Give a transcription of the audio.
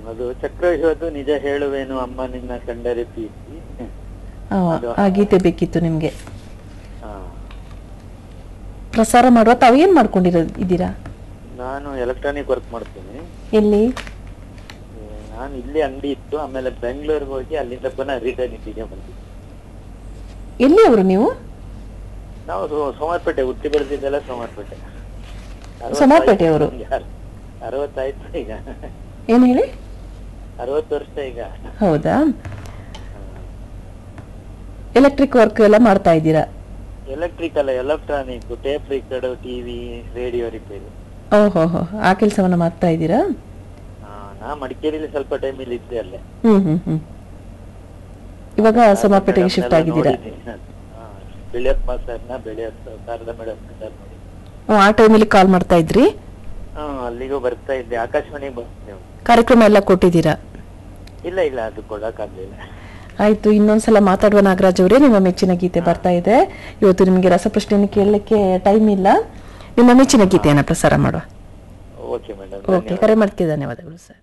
ಅದು ಚಕ್ರವ್ಯೂಹದ್ದು ನಿಜ ಹೇಳುವೇನು ಅಮ್ಮ ನಿನ್ನ ಕಂಡರೆ ಪ್ರೀತಿ ಆ, ಆ ಗೀತೆ ಬೇಕಿತ್ತು ನಿಮ್ಗೆ ಹಾ. ಪ್ರಸಾರ ಮಾಡುವ ತಾವು ಏನ್ ಮಾಡ್ಕೊಂಡಿರೋ ಇದ್ದೀರಾ ನಾನು ಎಲೆಕ್ಟ್ರಾನಿಕ್ ವರ್ಕ್ ಮಾಡ್ತೀನಿ ಎಲ್ಲಿ ಏ, ನಾನು ಇಲ್ಲಿ ಅಂಗಡಿ ಇತ್ತು ಆಮೇಲೆ ಬೆಂಗಳೂರಿಗೆ ಹೋಗಿ ಅಲ್ಲಿಂದ ಪುನಃ ರಿಟರ್ನ್ ಇಟ್ಟಿಗೆ ಬಂದಿದ್ದೆ ಎಲ್ಲಿ ಅವರು ನೀವು ನಾವು ಸೋ- ಸೋಮವಾರಪೇಟೆ ಹುಟ್ಟಿ ಬೆಳೆದಿದ್ದೆಲ್ಲ ಸೋಮವಾರಪೇಟೆ ಸೋಮವಾರಪೇಟೆಯವರು? ಅರವತ್ತಾಯ್ತು ಈಗ ಏನ್ ಹೇಳಿ ಅರವತ್ತು ವರ್ಷ ಈಗ ಹೌದಾ ಎಲೆಕ್ಟ್ರಿಕ್ ವರ್ಕ್ ಎಲ್ಲ ಮಾಡ್ತಾ ಇದ್ದೀರಾ electrical electronic tape record TV radio repair ಓಹೋ ಹೋ ಆ ಕೆಲಸವನ್ನ ಮಾಡ್ತಾ ಇದ್ದೀರಾ ಹಾ, ನಾ ಮಡಿಕೇರಿಲಿ ಸ್ವಲ್ಪ ಟೈಮ್ ಇಲ್ಲಿ ಇದ್ದೆ ಅಲ್ಲೇ ಹ್ಮ್ ಹ್ಮ್ ಹ್ಮ್ ಇವಾಗ ಸೋಮವಾರಪೇಟೆಗೆ ಶಿಫ್ಟ್ ಆಗಿದ್ದೀರಾ ಬೆಳೆಯಪ್ಪ ಸರ್ನ ಬೆಳೆಯಪ್ಪ ಶಾರದಾ ಮೇಡಮ್ ಸರ್ ನೋಡಿ ಹ್ಮ್, ಆ ಟೈಮಲ್ಲಿ ಕಾಲ್ ಮಾಡ್ತಾ ಇದ್ರಿ ಹಾ ಅಲ್ಲಿಗೂ ಬರ್ತಾ ಇದ್ದೆ ಆಕಾಶವಾಣಿಗೆ ಬರ್ತೀನಿ ಕಾರ್ಯಕ್ರಮ ಎಲ್ಲ ಕೊಟ್ಟಿದ್ದೀರಾ ಇಲ್ಲ ಇಲ್ಲ ಅದು ಕೊಡಕ್ಕಾಗ್ಲಿಲ್ಲ ಆಯ್ತು ಇನ್ನೊಂದ್ಸಲ ಮಾತಾಡುವ ನಾಗರಾಜ್ ಅವರೇ ನಿಮ್ಮ ಮೆಚ್ಚಿನ ಗೀತೆ ಬರ್ತಾ ಇದೆ ಇವತ್ತು ನಿಮಗೆ ರಸಪ್ರಶ್ನೆಯನ್ನು ಕೇಳಲಿಕ್ಕೆ ಟೈಮ್ ಇಲ್ಲ ನಿಮ್ಮ ಮೆಚ್ಚಿನ ಗೀತೆಯನ್ನ ಪ್ರಸಾರ ಮಾಡುವ ಓಕೆ ಮೇಡಮ್ ಓಕೆ ಕರೆ ಮಾಡ್ತೀವಿ ಧನ್ಯವಾದಗಳು ಸರ್